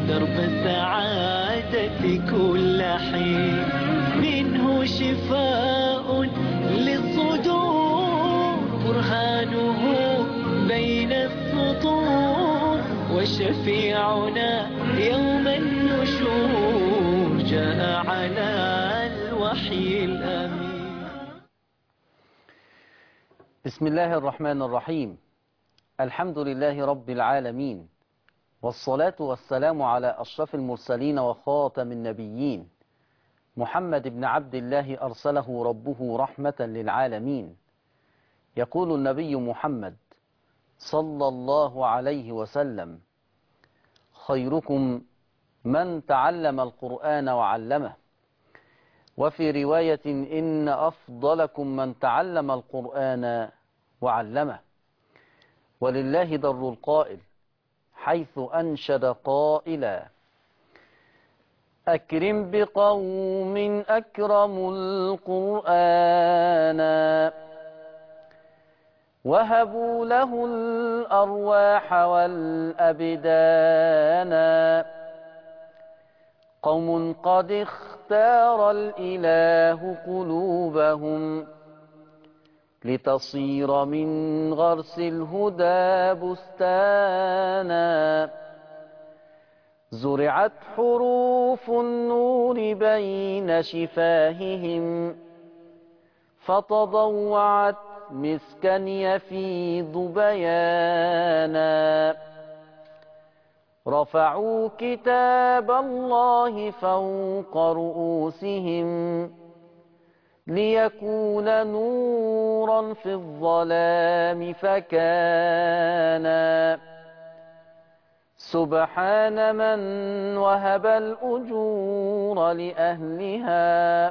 درب السعادة كل حين منه شفاء للصدور برهانه بين السطور وشفيعنا يوم النشور جاء على الوحي الأمين بسم الله الرحمن الرحيم الحمد لله رب العالمين والصلاة والسلام على أشرف المرسلين وخاتم النبيين محمد بن عبد الله أرسله ربه رحمة للعالمين يقول النبي محمد صلى الله عليه وسلم خيركم من تعلم القرآن وعلمه وفي رواية إن أفضلكم من تعلم القرآن وعلمه ولله در القائل حيث أنشد قائلا أكرم بقوم أكرموا القرآن وهبوا له الأرواح والأبدان قوم قد اختار الإله قلوبهم لتصير من غرس الهدى بستانا زرعت حروف النور بين شفاههم فتضوعت مسكا يفيض بيانا رفعوا كتاب الله فوق رؤوسهم ليكون نورا في الظلام فكان سبحان من وهب الأجور لأهلها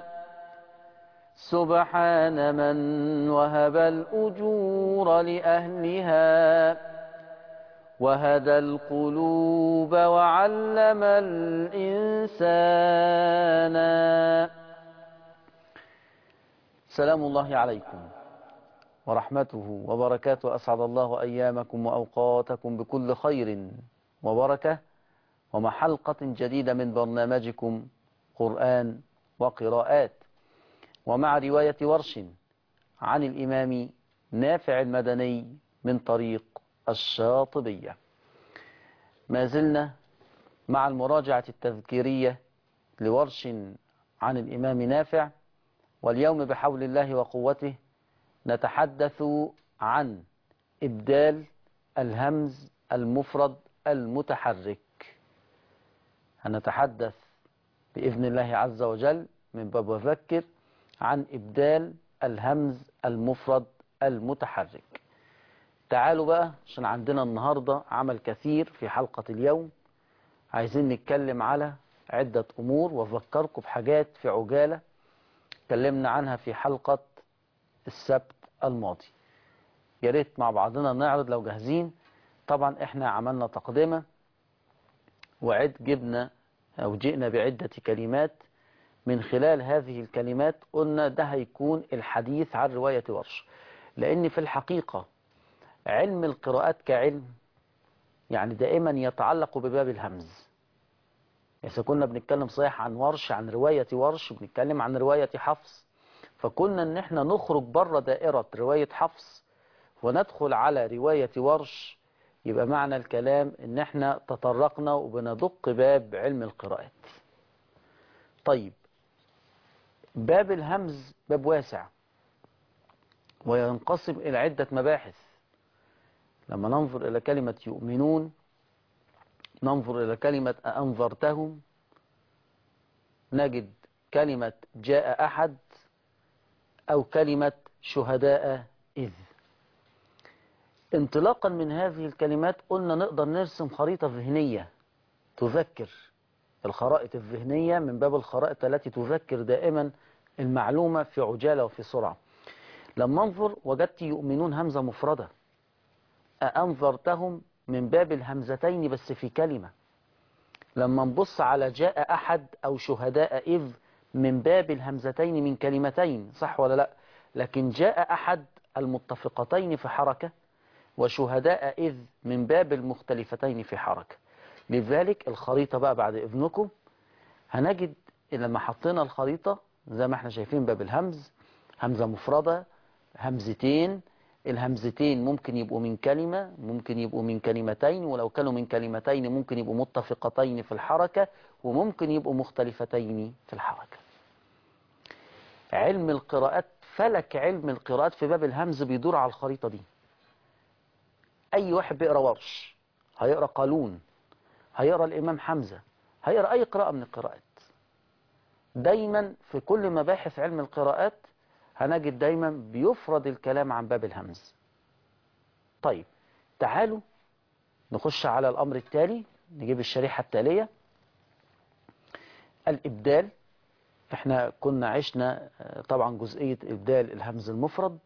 سبحان من وهب الأجور لأهلها وهدى القلوب وعلم الإنسان سلام الله عليكم ورحمته وبركاته أسعد الله أيامكم وأوقاتكم بكل خير وبركة ومع حلقة جديدة من برنامجكم قرآن وقراءات ومع رواية ورش عن الإمام نافع المدني من طريق الشاطبية ما زلنا مع المراجعة التذكيرية لورش عن الإمام نافع واليوم بحول الله وقوته نتحدث عن إبدال الهمز المفرد المتحرك هنتحدث بإذن الله عز وجل من باب وذكر عن إبدال الهمز المفرد المتحرك تعالوا بقى عشان عندنا النهاردة عمل كثير في حلقة اليوم عايزين نتكلم على عدة أمور وأذكركم بحاجات في عجالة اتكلمنا عنها في حلقة السبت الماضي يا ريت مع بعضنا نعرض لو جاهزين طبعا احنا عملنا تقدمة وعد جبنا او جئنا بعدة كلمات من خلال هذه الكلمات قلنا ده هيكون الحديث عن رواية ورش لان في الحقيقة علم القراءات كعلم يعني دائما يتعلق بباب الهمز إذا كنا بنتكلم صحيح عن ورش عن رواية ورش بنتكلم عن رواية حفص فكنا ان احنا نخرج بره دائرة رواية حفص وندخل على رواية ورش يبقى معنى الكلام ان احنا تطرقنا وبندق باب علم القراءات طيب باب الهمز باب واسع وينقسم إلى عدة مباحث لما ننظر إلى كلمة يؤمنون ننظر إلى كلمة أنظرتهم نجد كلمة جاء أحد أو كلمة شهداء إذ انطلاقا من هذه الكلمات قلنا نقدر نرسم خريطة ذهنية تذكر الخرائط الذهنية من باب الخرائط التي تذكر دائما المعلومة في عجالة وفي سرعة لما انظر وجدت يؤمنون همزة مفردة أأنظرتهم من باب الهمزتين بس في كلمة لما نبص على جاء أحد أو شهداء إذ من باب الهمزتين من كلمتين صح ولا لا لكن جاء أحد المتفقتين في حركة وشهداء إذ من باب المختلفتين في حركة لذلك الخريطة بقى بعد إذنكم هنجد لما حطينا الخريطة زي ما احنا شايفين باب الهمز همزة مفردة همزتين الهمزتين ممكن يبقوا من كلمة ممكن يبقوا من كلمتين ولو كانوا من كلمتين ممكن يبقوا متفقتين في الحركة وممكن يبقوا مختلفتين في الحركة علم القراءات فلك علم القراءات في باب الهمز بيدور على الخريطة دي أي واحد بيقرأ ورش هيقرأ قالون هيقرأ الإمام حمزة هيقرأ أي قراءة من القراءات دايما في كل مباحث علم القراءات هنجد دايما بيفرض الكلام عن باب الهمز طيب تعالوا نخش على الأمر التالي نجيب الشريحة التالية الإبدال احنا كنا عشنا طبعا جزئية إبدال الهمز المفرد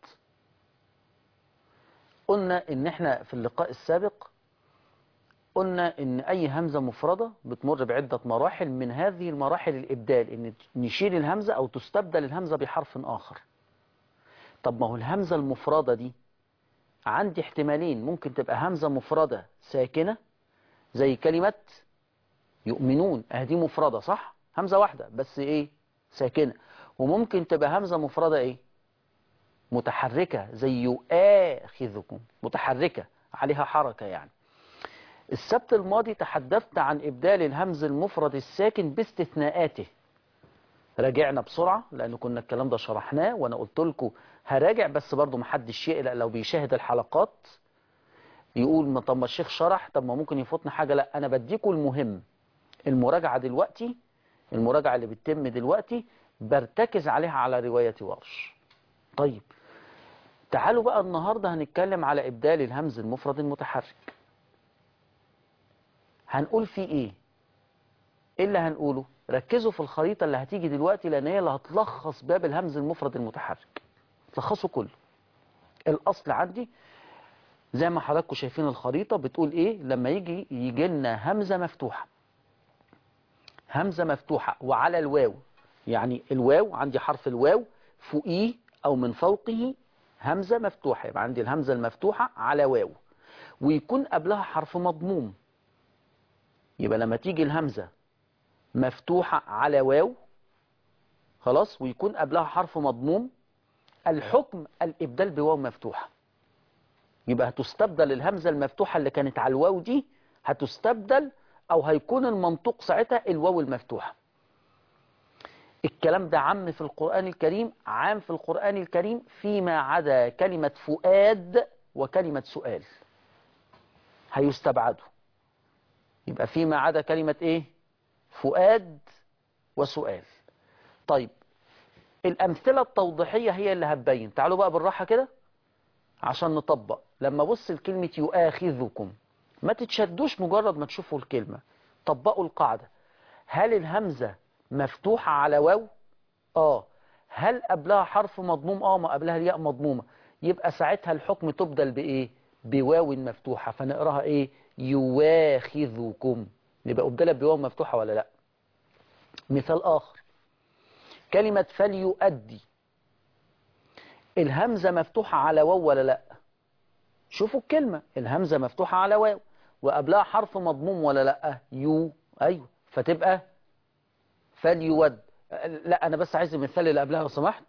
قلنا ان احنا في اللقاء السابق قلنا ان اي همزة مفردة بتمر بعدة مراحل من هذه المراحل الابدال ان نشيل الهمزة او تستبدل الهمزة بحرف اخر طب ما هو الهمزة المفردة دي عندي احتمالين ممكن تبقى همزة مفردة ساكنة زي كلمة يؤمنون اهدي مفردة صح همزة واحدة بس ايه ساكنة وممكن تبقى همزة مفردة ايه متحركة زي يؤاخذكم متحركة عليها حركة يعني السبت الماضي تحدثت عن إبدال الهمز المفرد الساكن باستثناءاته راجعنا بسرعة لأن كنا الكلام ده شرحناه وأنا قلت لكم هراجع بس برضو محدش يقلق لو بيشاهد الحلقات يقول ما طب ما الشيخ شرح طب ما ممكن يفوتنا حاجة لا أنا بديكم المهم المراجعة دلوقتي المراجعة اللي بتتم دلوقتي برتكز عليها على رواية ورش طيب تعالوا بقى النهاردة هنتكلم على إبدال الهمز المفرد المتحرك هنقول فيه إيه إيه اللي هنقوله ركزوا في الخريطة اللي هتيجي دلوقتي لأن هي اللي هتلخص باب الهمز المفرد المتحرك تلخصه كله الأصل عندي زي ما حضراتكم شايفين الخريطة بتقول إيه لما يجي يجي لنا همزة مفتوحة همزة مفتوحة وعلى الواو يعني الواو عندي حرف الواو فوقيه أو من فوقه همزة مفتوحة يبقى عندي الهمزة المفتوحة على واو ويكون قبلها حرف مضموم يبقى لما تيجي الهمزة مفتوحة على واو خلاص ويكون قبلها حرف مضموم الحكم الإبدال بواو مفتوحة يبقى هتستبدل الهمزة المفتوحة اللي كانت على الواو دي هتستبدل أو هيكون المنطوق ساعتها الواو المفتوحة الكلام ده عام في القرآن الكريم عام في القرآن الكريم فيما عدا كلمة فؤاد وكلمة سؤال هيستبعدوا يبقى فيما عدا كلمة ايه فؤاد وسؤال طيب الأمثلة التوضيحية هي اللي هتبين تعالوا بقى بالراحة كده عشان نطبق لما بص لكلمة يؤاخذكم ما تتشدوش مجرد ما تشوفوا الكلمة طبقوا القاعدة هل الهمزة مفتوحة على واو اه هل قبلها حرف مضموم اه ما قبلها الياء مضمومة يبقى ساعتها الحكم تبدل بايه بواو مفتوحة فنقراها ايه يواخذكم يبقى أبدلت بواو مفتوحة ولا لا مثال آخر كلمة فليؤدي الهمزة مفتوحة على واو ولا لا شوفوا الكلمة الهمزة مفتوحة على واو وقبلها حرف مضموم ولا لا يو أيوه فتبقى فليود لا أنا بس عايز المثال اللي قبلها لو سمحت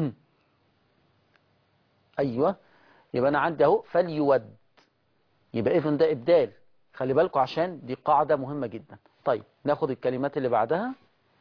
أيوه يبقى أنا عندي أهو فليود يبقى إذن ده إبدال خلي بالكم عشان دي قاعدة مهمة جدا طيب ناخد الكلمات اللي بعدها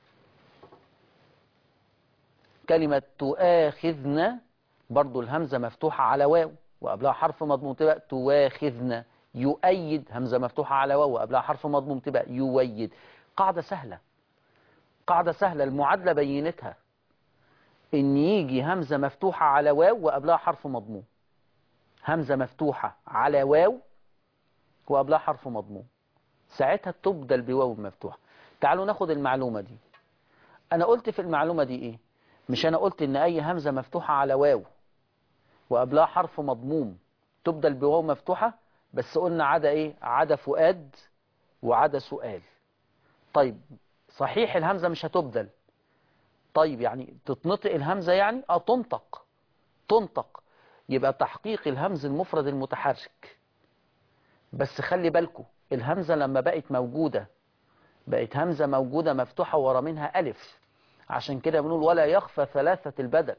كلمة تؤاخذنا برضو الهمزة مفتوحة على واو وقبلها حرف مضموم تبقى تواخذنا يؤيد همزة مفتوحة على واو وقبلها حرف مضموم تبقى يويد قاعدة سهلة قاعدة سهلة المعادلة بينتها ان يجي همزة مفتوحة على واو وقبلها حرف مضموم همزة مفتوحة على واو وقبلها حرف مضموم ساعتها تبدل بواو مفتوحة تعالوا ناخد المعلومة دي انا قلت في المعلومة دي ايه مش انا قلت ان اي همزة مفتوحة على واو وقبلها حرف مضموم تبدل بواو مفتوحة بس قلنا عدا ايه عدا فؤاد وعدا سؤال طيب صحيح الهمزة مش هتبدل طيب يعني تتنطق الهمزة يعني اه تنطق تنطق يبقى تحقيق الهمز المفرد المتحرك بس خلي بالكم الهمزة لما بقت موجودة بقت همزة موجودة مفتوحة ورا منها ألف عشان كده بنقول ولا يخفى ثلاثة البدل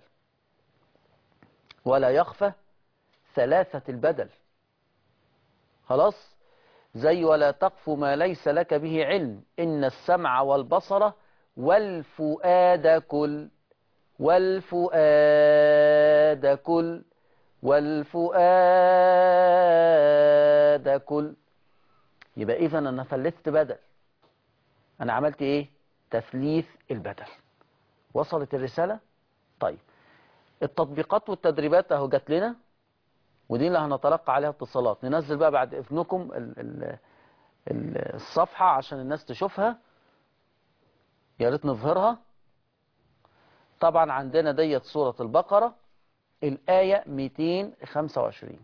ولا يخفى ثلاثة البدل خلاص زي ولا تقف ما ليس لك به علم إن السمع والبصر والفؤاد كل والفؤاد كل والفؤاد كل يبقى إذا أنا ثلثت بدل أنا عملت إيه تثليث البدل وصلت الرسالة طيب التطبيقات والتدريبات اهو جات لنا ودي اللي هنتلقى عليها اتصالات ننزل بقى بعد اذنكم ال ال ال الصفحة عشان الناس تشوفها يا ريت نظهرها طبعا عندنا ديت سورة البقرة الآية 225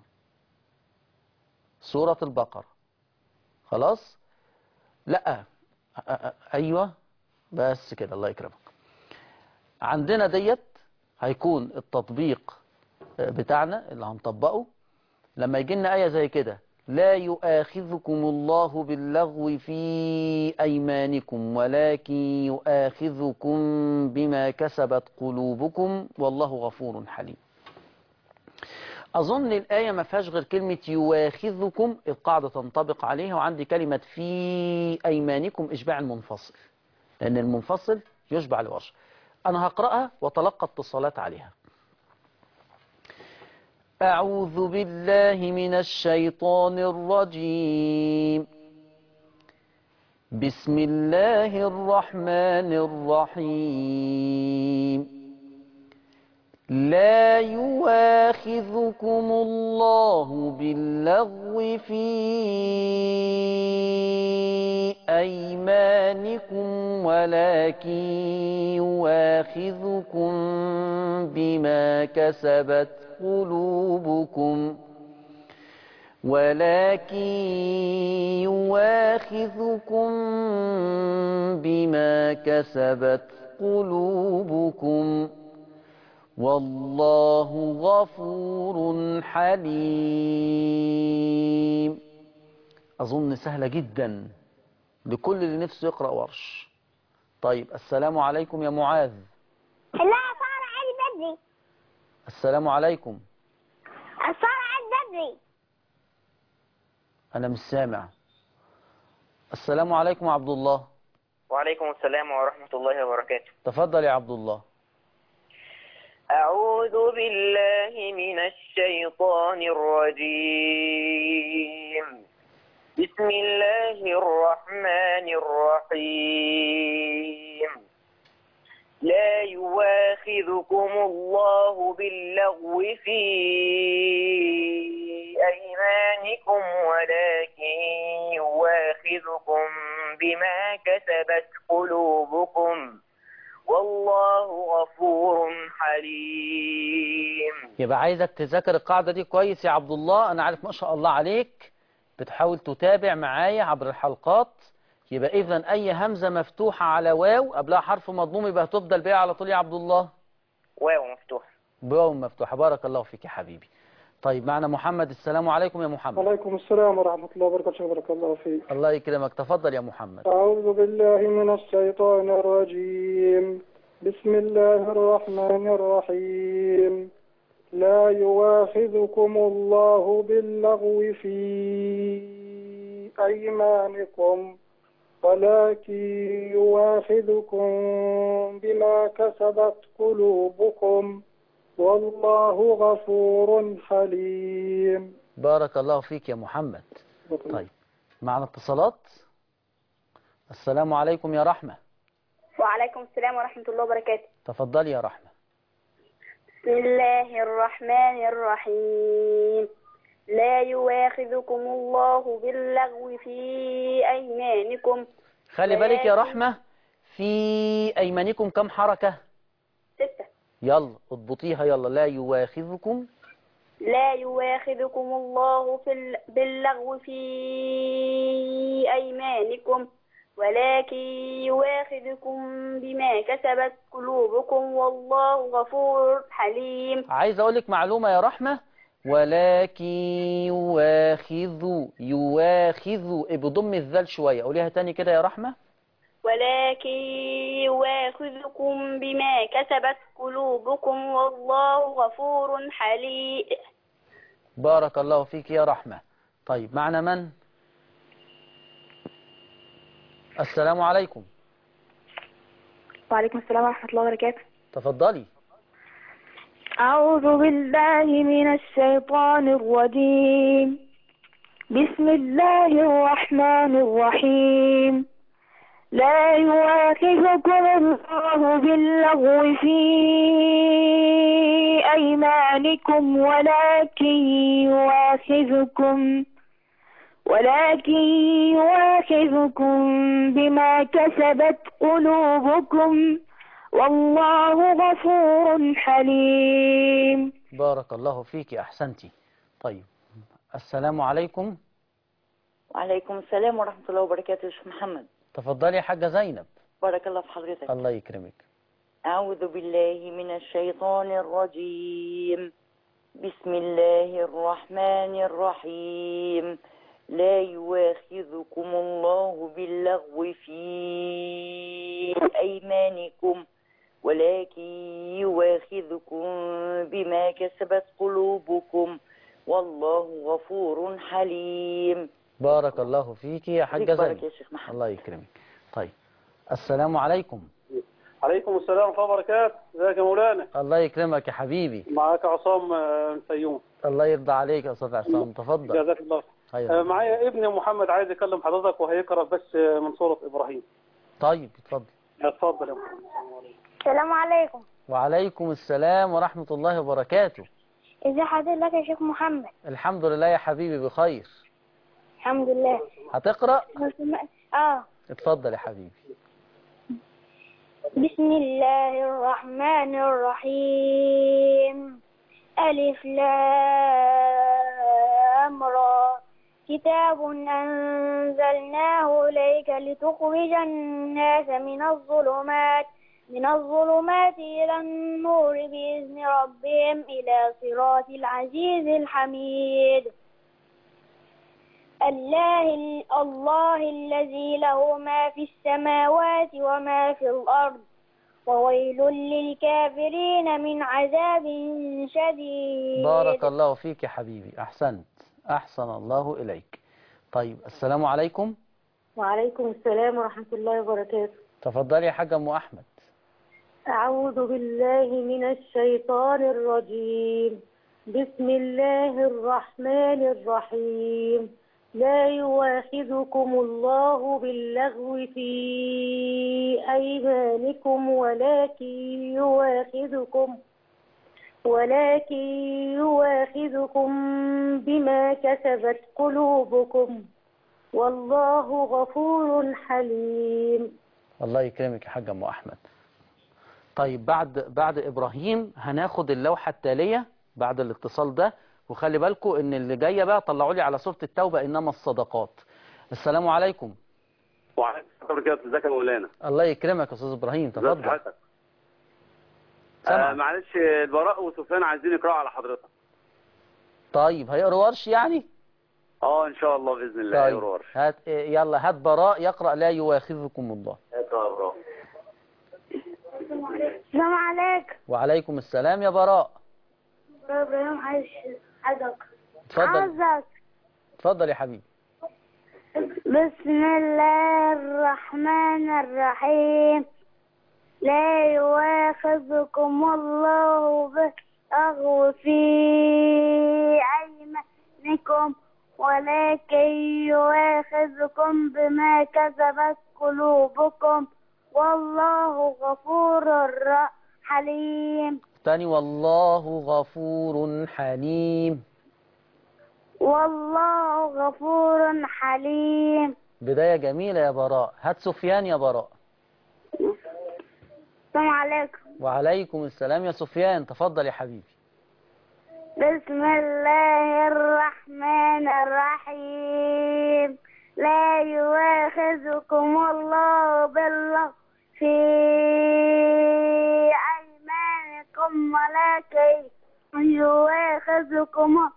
سورة البقرة خلاص لا أ- أ- ايوه بس كده الله يكرمك عندنا ديت هيكون التطبيق بتاعنا اللي هنطبقه لما يجي لنا آية زي كده لا يؤاخذكم الله باللغو في أيمانكم ولكن يؤاخذكم بما كسبت قلوبكم والله غفور حليم أظن الآية ما فيهاش غير كلمة يواخذكم القاعدة تنطبق عليها وعندي كلمة في أيمانكم إشباع المنفصل لأن المنفصل يشبع الورش أنا هقرأها وتلقى اتصالات عليها أعوذ بالله من الشيطان الرجيم بسم الله الرحمن الرحيم لا يواخذكم الله باللغو في أيمانكم ولكن يواخذكم بما كسبت قلوبكم ولكن يواخذكم بما كسبت قلوبكم والله غفور حليم أظن سهلة جدا لكل اللي نفسه يقرأ ورش طيب السلام عليكم يا معاذ لا صار علي بدري السلام عليكم صار علي بدري أنا مش سامع السلام عليكم يا عبد الله وعليكم السلام ورحمة الله وبركاته تفضل يا عبد الله أعوذ بالله من الشيطان الرجيم بسم الله الرحمن الرحيم لا يواخذكم الله باللغو في أيمانكم ولكن يواخذكم بما كسبت قلوبكم والله غفور حليم يبقى عايزك تذاكر القاعدة دي كويس يا عبد الله أنا عارف ما شاء الله عليك بتحاول تتابع معايا عبر الحلقات يبقى إذا أي همزة مفتوحة على واو قبلها حرف مضموم يبقى هتفضل بيها على طول يا عبد الله واو مفتوح بواو مفتوحة بارك الله فيك يا حبيبي طيب معنا محمد السلام عليكم يا محمد وعليكم السلام ورحمة الله وبركاته بارك الله فيك الله يكرمك تفضل يا محمد أعوذ بالله من الشيطان الرجيم بسم الله الرحمن الرحيم لا يواخذكم الله باللغو في أيمانكم ولكن يواخذكم بما كسبت قلوبكم والله غفور حليم بارك الله فيك يا محمد طيب معنا اتصالات السلام عليكم يا رحمة وعليكم السلام ورحمة الله وبركاته تفضلي يا رحمة بسم الله الرحمن الرحيم لا يواخذكم الله باللغو في أيمانكم خلي بالك يا ولكن- رحمة في أيمانكم كم حركة ستة يلا اضبطيها يلا لا يواخذكم لا يواخذكم الله في ال- باللغو في أيمانكم ولكن يواخذكم بما كسبت قلوبكم والله غفور حليم عايز اقول لك معلومة يا رحمة ولكن يواخذ يواخذ بضم الذال شوية قوليها تاني كده يا رحمة ولكن يواخذكم بما كسبت قلوبكم والله غفور حليم بارك الله فيك يا رحمة طيب معنا من السلام عليكم وعليكم السلام ورحمة الله وبركاته تفضلي أعوذ بالله من الشيطان الرجيم بسم الله الرحمن الرحيم لا يواخذكم الله باللغو في أيمانكم ولكن يواخذكم ولكن يواخذكم بما كسبت قلوبكم والله غفور حليم بارك الله فيك أحسنتي طيب السلام عليكم وعليكم السلام ورحمة الله وبركاته يا شيخ محمد تفضلي يا حاجة زينب بارك الله في حضرتك الله يكرمك أعوذ بالله من الشيطان الرجيم بسم الله الرحمن الرحيم لا يواخذكم الله باللغو في أيمانكم ولكن يواخذكم بما كسبت قلوبكم والله غفور حليم بارك الله فيك يا حاجة بارك زينب يا شيخ محمد الله يكرمك طيب السلام عليكم عليكم السلام ورحمة الله وبركاته ازيك يا مولانا الله يكرمك يا حبيبي معاك عصام آه، من فيوم الله يرضى عليك يا أستاذ عصام تفضل جزاك الله آه، خير معايا ابني محمد عايز يكلم حضرتك وهيقرأ بس آه، من سورة إبراهيم طيب اتفضل اتفضل يا محمد السلام عليكم وعليكم السلام ورحمة الله وبركاته ازي حضرتك يا شيخ محمد الحمد لله يا حبيبي بخير الحمد لله هتقرأ اه اتفضل يا حبيبي بسم الله الرحمن الرحيم ألف لام را كتاب أنزلناه إليك لتخرج الناس من الظلمات من الظلمات إلى النور بإذن ربهم إلى صراط العزيز الحميد الله الله الذي له ما في السماوات وما في الأرض وويل للكافرين من عذاب شديد بارك الله فيك يا حبيبي أحسنت أحسن الله إليك طيب السلام عليكم وعليكم السلام ورحمة الله وبركاته تفضلي يا حاجة أم أحمد أعوذ بالله من الشيطان الرجيم بسم الله الرحمن الرحيم لا يواخذكم الله باللغو في أيمانكم ولكن يواخذكم ولكن يواخذكم بما كسبت قلوبكم والله غفور حليم الله يكرمك يا حاجة أم أحمد طيب بعد بعد إبراهيم هناخد اللوحة التالية بعد الاتصال ده وخلي بالكم إن اللي جاية بقى طلعوا لي على سورة التوبة إنما الصدقات السلام عليكم وعليكم السلام وبركاته ازيك يا مولانا الله يكرمك يا أستاذ إبراهيم تفضل حضرتك سامعك. معلش البراء وسفيان عايزين يقرأوا على حضرتك طيب هيقروا ورش يعني اه ان شاء الله باذن الله طيب يقرأوا هات يلا هات براء يقرأ لا يواخذكم الله اقرأ يا براء السلام عليكم وعليكم السلام يا براء ابراهيم عايز حضرتك اتفضل عايزك اتفضل يا حبيبي بسم الله الرحمن الرحيم لا يواخذكم الله باللغو في أيمانكم ولكن يواخذكم بما كسبت قلوبكم والله غفور ر- حليم تاني والله غفور حليم والله غفور حليم بداية جميلة يا براء هات سفيان يا براء السلام عليكم وعليكم السلام يا سفيان تفضل يا حبيبي بسم الله الرحمن الرحيم لا يواخذكم الله باللغو في أيمانكم ولكن يواخذكم يؤاخذكم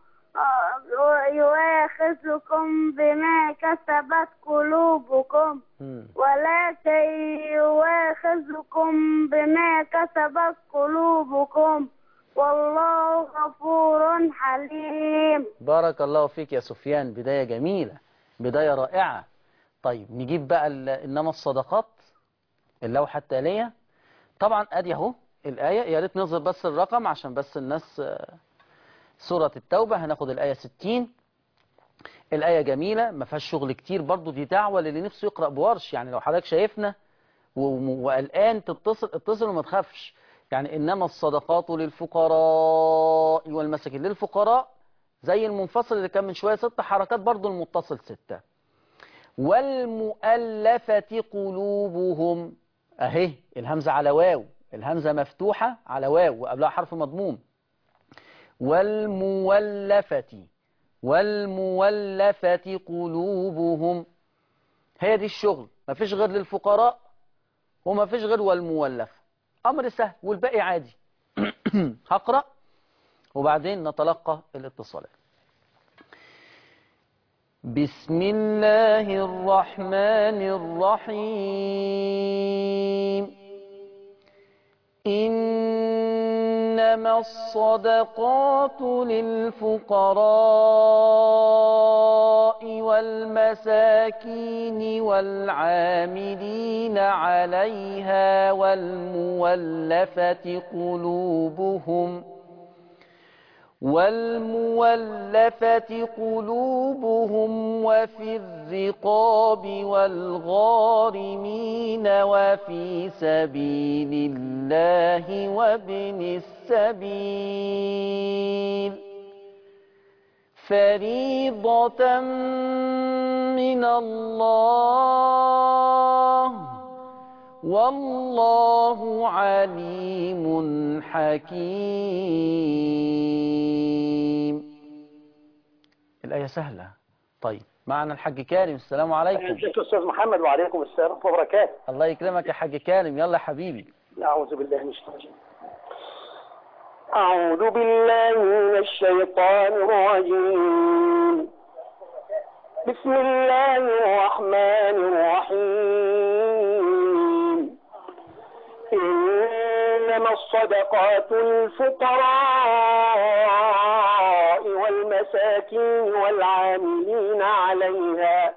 يؤاخذكم بما كسبت قلوبكم مم. ولكن يؤاخذكم بما كسبت قلوبكم والله غفور حليم بارك الله فيك يا سفيان بداية جميلة بداية رائعة طيب نجيب بقى ال- إنما الصدقات اللوحة التالية طبعا أدي أهو الآية يا ريت نظهر بس الرقم عشان بس الناس آه، سورة التوبة هناخد الآية 60 الآية جميلة ما فيهاش شغل كتير برضو دي دعوة للي نفسه يقرأ بورش يعني لو حضرتك شايفنا و- وقلقان تتصل اتصل وما تخافش يعني إنما الصدقات للفقراء والمساكين للفقراء زي المنفصل اللي كان من شوية ست حركات برضو المتصل ستة والمؤلفة قلوبهم أهي الهمزة على واو الهمزة مفتوحة على واو وقبلها حرف مضموم والمولفة والمولفة قلوبهم هي دي الشغل مفيش غير للفقراء ومفيش غير والمولفة أمر سهل والباقي عادي هقرأ وبعدين نتلقى الاتصالات بسم الله الرحمن الرحيم إنما الصدقات للفقراء والمساكين والعاملين عليها والمولفة قلوبهم والمولفة قلوبهم وفي الرقاب والغارمين وفي سبيل الله وابن السبيل فريضة من الله والله عليم حكيم الآية سهلة طيب معنا الحاج كارم السلام عليكم ازيك يا استاذ محمد وعليكم السلام ورحمه الله وبركاته الله يكرمك يا حاج كارم يلا يا حبيبي اعوذ بالله من الشيطان الرجيم اعوذ بالله من الشيطان الرجيم بسم الله الرحمن الرحيم إنما الصدقات للفقراء والمساكين والعاملين عليها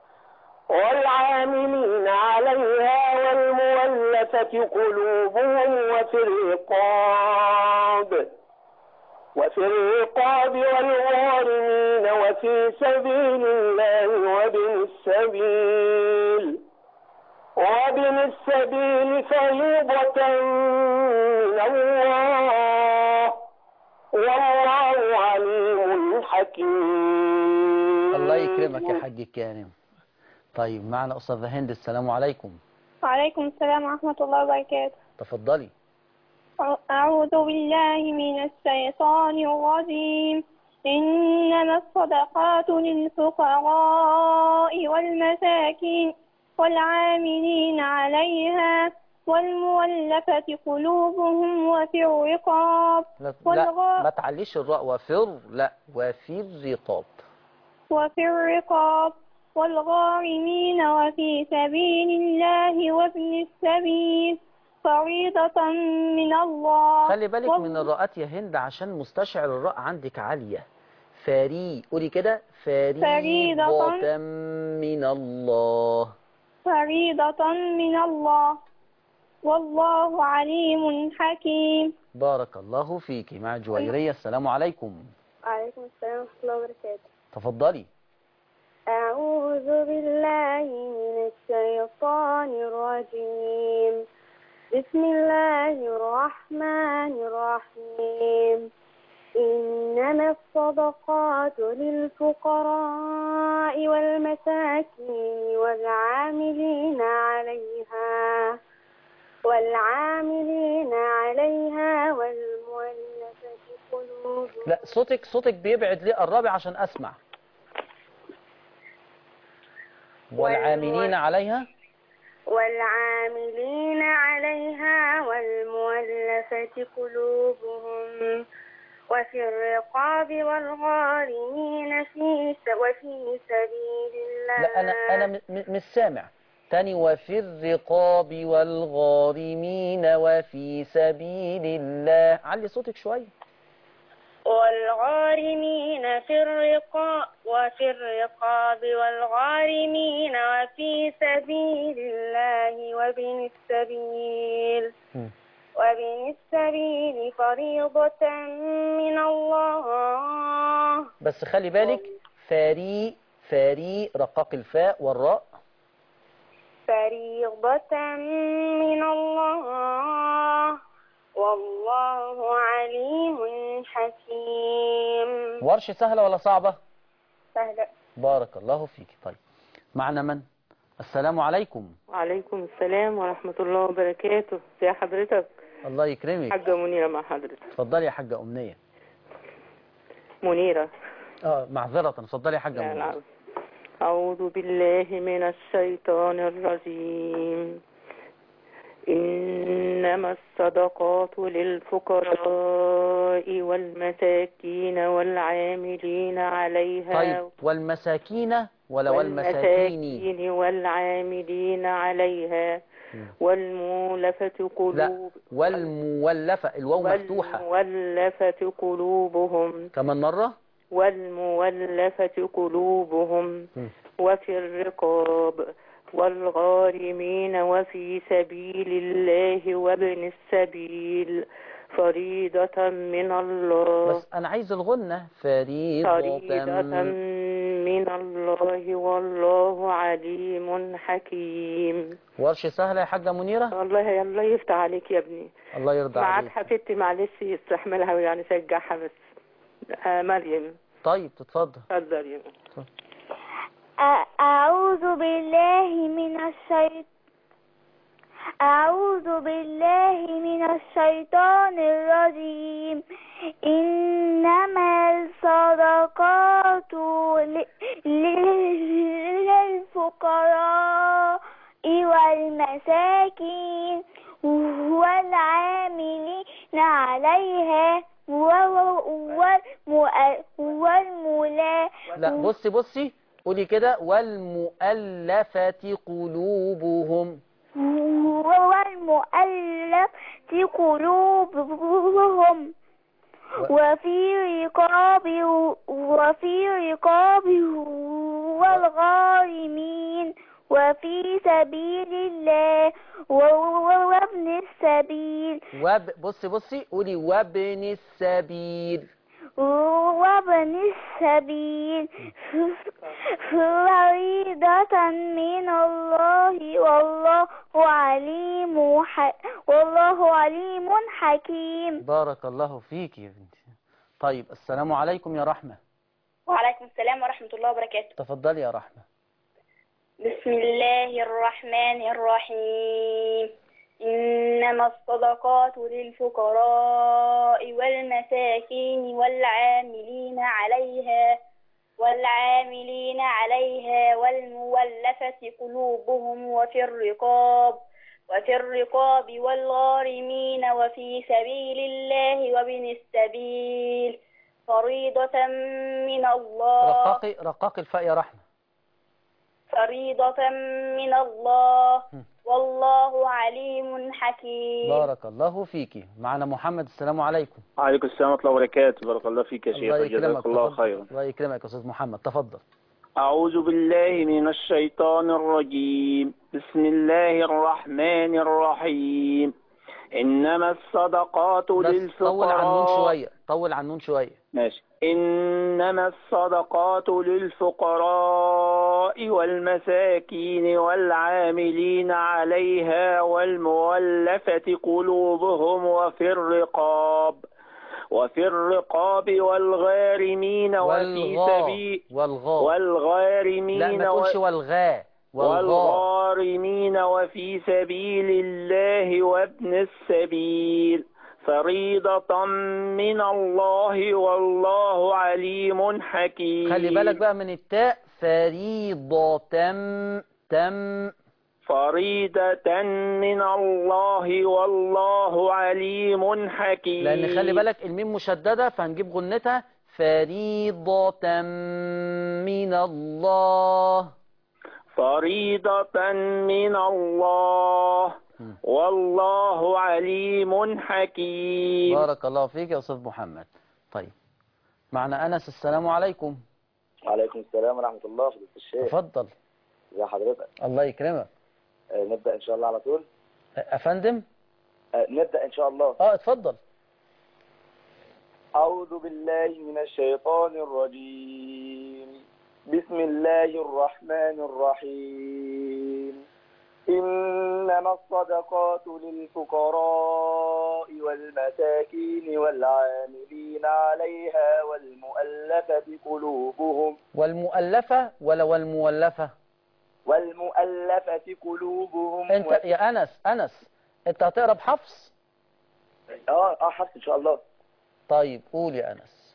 والعاملين عليها والمولفة قلوبهم وفي الرقاب وفي الرقاب والغارمين وفي سبيل الله وابن السبيل وابن السبيل فريضة من الله والله عليم حكيم الله يكرمك يا حاج كارم طيب معنا أستاذة هند السلام عليكم وعليكم السلام ورحمة الله وبركاته تفضلي أعوذ بالله من الشيطان الرجيم إنما الصدقات للفقراء والمساكين والعاملين عليها والمولفة قلوبهم وفي الرقاب لا, لا والغا- ما تعليش الراء وفر لا وفي الرقاب وفي الرقاب والغارمين وفي سبيل الله وابن السبيل فريضة من الله خلي بالك وال- من الراءات يا هند عشان مستشعر الراء عندك عالية فري قولي كده فريضة فريضة من الله فريضة من الله والله عليم حكيم بارك الله فيك مع جويرية السلام عليكم وعليكم السلام ورحمة الله وبركاته تفضلي أعوذ بالله من الشيطان الرجيم بسم الله الرحمن الرحيم إنما الصدقات للفقراء والمساكين والعاملين عليها والعاملين عليها والمولفة قلوبهم لا صوتك صوتك بيبعد ليه الرابع عشان أسمع والعاملين عليها والعاملين عليها والمولفة قلوبهم وفي الرقاب والغارمين في س- وفي سبيل الله لا أنا أنا م- م- مش سامع تاني وفي الرقاب والغارمين وفي سبيل الله علي صوتك شوية والغارمين في الرقاب وفي الرقاب والغارمين وفي سبيل الله وابن السبيل مم. وابن السبيل فريضة من الله بس خلي بالك فاري فاري رقاق الفاء والراء فريضة من الله والله عليم حكيم ورش سهلة ولا صعبة سهلة بارك الله فيك طيب معنا من السلام عليكم وعليكم السلام ورحمة الله وبركاته ازي حضرتك الله يكرمك حاجة منيرة مع حضرتك اتفضلي يا حاجة أمنية منيرة اه معذرة اتفضلي يا حاجة لا أمنية لا أعوذ بالله من الشيطان الرجيم إنما الصدقات للفقراء والمساكين والعاملين عليها طيب والمساكين ولا والمساكين والمساكين والعاملين عليها مم. والمولفة لا قلوب والمولفة الواو مفتوحة والمولفة قلوبهم كمان مرة والمولفة قلوبهم مم. وفي الرقاب والغارمين وفي سبيل الله وابن السبيل فريضة من الله بس أنا عايز الغنة فريضة فريضة من الله والله عليم حكيم ورش سهلة يا حاجة منيرة الله الله يفتح عليك يا ابني الله يرضى معاك عليك حفيدتي معلش يستحملها ويعني شجعها بس آه مريم طيب تتفضل اتفضل يا أعوذ بالله من الشيطان أعوذ بالله من الشيطان الرجيم إنما الصدقات ل- ل- للفقراء والمساكين والعاملين عليها والملا لا بصي بصي قولي كده والمؤلفة قلوبهم والمؤلفة قلوبهم وفي رقاب وفي رقاب والغارمين وفي سبيل الله وابن السبيل وب بصي بصي قولي وابن السبيل وابن السبيل فريضة من الله والله عليم ح... والله عليم حكيم بارك الله فيك يا بنتي طيب السلام عليكم يا رحمة وعليكم السلام ورحمة الله وبركاته تفضلي يا رحمة بسم الله الرحمن الرحيم إنما الصدقات للفقراء والمساكين والعاملين عليها والعاملين عليها والمولفة قلوبهم وفي الرقاب وفي الرقاب والغارمين وفي سبيل الله وابن السبيل فريضة من الله رقاقي رقاقي الفاء يا رحمة فريضة من الله هم. والله عليم حكيم بارك الله فيك معنا محمد السلام عليكم وعليكم السلام ورحمة الله وبركاته بارك الله فيك يا شيخ الله يكرمك جزاك الله تفضل. خيرا الله يكرمك يا أستاذ محمد تفضل أعوذ بالله من الشيطان الرجيم بسم الله الرحمن الرحيم إنما الصدقات بس طول عن النون للفقراء شوية طول عن النون شوية ماشي إنما الصدقات للفقراء والمساكين والعاملين عليها والمولفة قلوبهم وفي الرقاب وفي الرقاب والغارمين وفي والغاء سبيل والغاء والغارمين لا ما و- تقولش والغاء والغاء والغارمين وفي سبيل الله وابن السبيل فريضة من الله والله عليم حكيم خلي بالك بقى من التاء فريضة تم تم فريدة من الله والله عليم حكيم لان خلي بالك الميم مشددة فهنجيب غنتها فريضة من الله فريضة من الله والله عليم حكيم بارك الله فيك يا أستاذ محمد طيب معنا أنس السلام عليكم وعليكم السلام ورحمة الله فضيلة الشيخ تفضل ازي حضرتك الله يكرمك آه، نبدأ إن شاء الله على طول أفندم آه، نبدأ إن شاء الله اه اتفضل أعوذ بالله من الشيطان الرجيم بسم الله الرحمن الرحيم إنما الصدقات للفقراء والمساكين والعاملين عليها والمؤلفة قلوبهم والمؤلفة ولا والمولفة والمؤلفة قلوبهم انت يا أنس أنس انت هتقرا بحفص اه اه حفظ إن شاء الله طيب قول يا أنس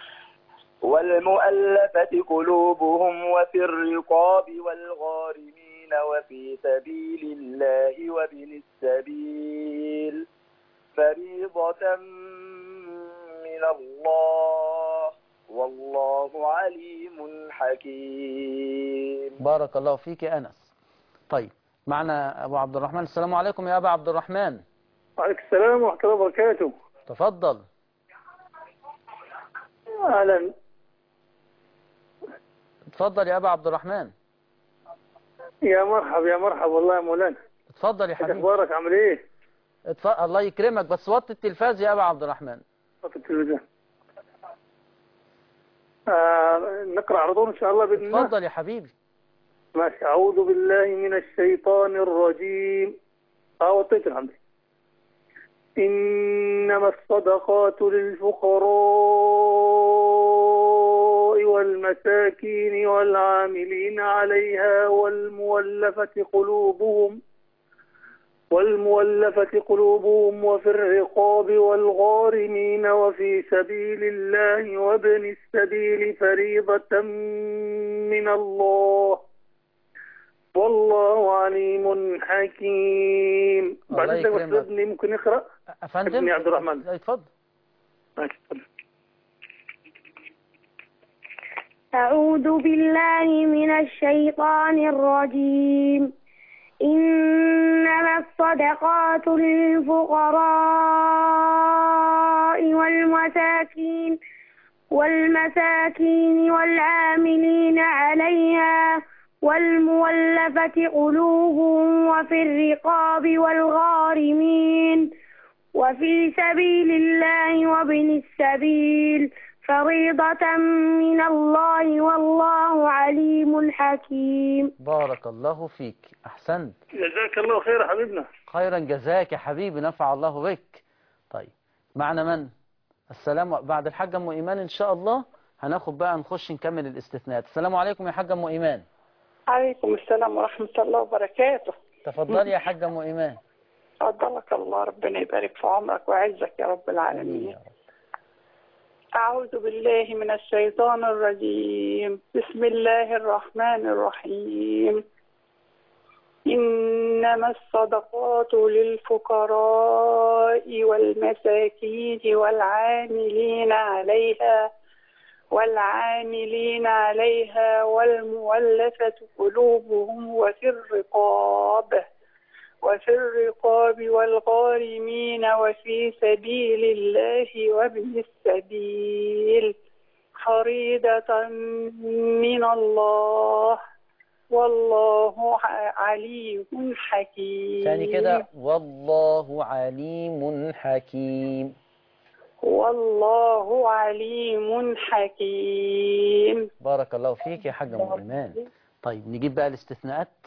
والمؤلفة قلوبهم وفي الرقاب والغارمين وفي سبيل الله وابن السبيل فريضة من الله والله عليم حكيم بارك الله فيك يا أنس طيب معنا أبو عبد الرحمن السلام عليكم يا أبا عبد الرحمن وعليكم السلام ورحمة الله وبركاته تفضل أهلا اتفضل يا أبا عبد الرحمن يا مرحب يا مرحب والله يا مولانا اتفضل يا إنت حبيبي أخبارك عامل إيه؟ اتفضل الله يكرمك بس وطي التلفاز يا أبا عبد الرحمن في التلفزيون آه نقرأ على طول إن شاء الله بإذن الله اتفضل يا حبيبي ماشي أعوذ بالله من الشيطان الرجيم اه وطيت الحمد لله إنما الصدقات للفقراء والمساكين والعاملين عليها والمولفة قلوبهم والمولفة قلوبهم وفي الرقاب والغارمين وفي سبيل الله وابن السبيل فريضة من الله والله عليم حكيم بعد الله اذنك بس يكرمك. ابني ممكن يقرأ أفندم ابني عبد الرحمن لا، اتفضل ماشي، اتفضل. أعوذ بالله من الشيطان الرجيم إنما الصدقات للفقراء والمساكين والمساكين والعاملين عليها والمولفة قلوبهم وفي الرقاب والغارمين وفي سبيل الله وابن السبيل فريضة من الله والله عليم حكيم بارك الله فيك أحسنت جزاك الله خير يا حبيبنا خيرا جزاك يا حبيبي نفع الله بك طيب معنا من السلام بعد الحاجة أم إيمان إن شاء الله هناخد بقى نخش نكمل الاستثناءات السلام عليكم يا حاجة أم إيمان عليكم السلام ورحمة الله وبركاته تفضلي يا حاجة أم إيمان فضلك الله ربنا يبارك في عمرك ويعزك يا رب العالمين أعوذ بالله من الشيطان الرجيم بسم الله الرحمن الرحيم إنما الصدقات للفقراء والمساكين والعاملين عليها والعاملين عليها والمولفة قلوبهم وفي الرقاب وفي الرقاب والغارمين وفي سبيل الله وابن السبيل فريضة من الله والله ع- عليم حكيم ثاني كده والله عليم حكيم والله عليم حكيم بارك الله فيك يا حاجة أم إيمان طيب نجيب بقى الاستثناءات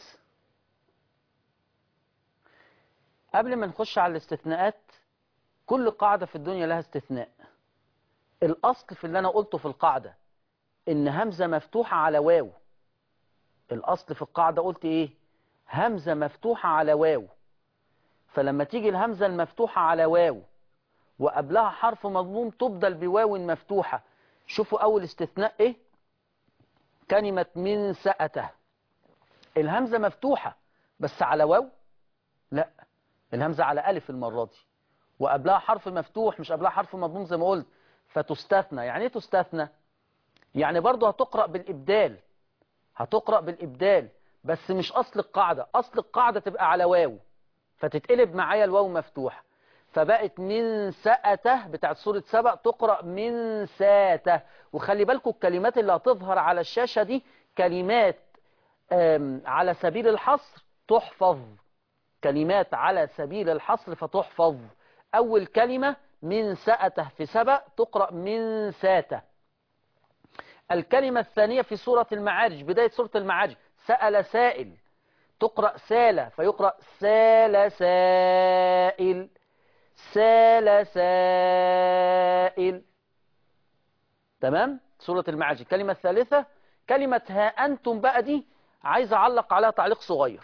قبل ما نخش على الاستثناءات كل قاعدة في الدنيا لها استثناء الأصل في اللي أنا قلته في القاعدة إن همزة مفتوحة على واو الأصل في القاعدة قلت إيه همزة مفتوحة على واو فلما تيجي الهمزة المفتوحة على واو وقبلها حرف مضموم تبدل بواو مفتوحة شوفوا أول استثناء إيه كلمة من سأته الهمزة مفتوحة بس على واو لا الهمزة على ألف المرة دي وقبلها حرف مفتوح مش قبلها حرف مضموم زي ما قلت فتستثنى يعني ايه تستثنى يعني برضه هتقرأ بالإبدال هتقرأ بالإبدال بس مش أصل القاعدة أصل القاعدة تبقى على واو فتتقلب معايا الواو مفتوح فبقت من سأته بتاعت سورة سبأ تقرأ من ساته وخلي بالكم الكلمات اللي هتظهر على الشاشة دي كلمات على سبيل الحصر تحفظ كلمات على سبيل الحصر فتحفظ أول كلمة من سأته في سبأ تقرأ من ساته الكلمة الثانية في سورة المعارج بداية سورة المعارج سأل سائل تقرأ سالة فيقرأ سال سائل سال سائل تمام سورة المعارج الكلمة الثالثة كلمة ها أنتم بقى دي عايز أعلق عليها تعليق صغير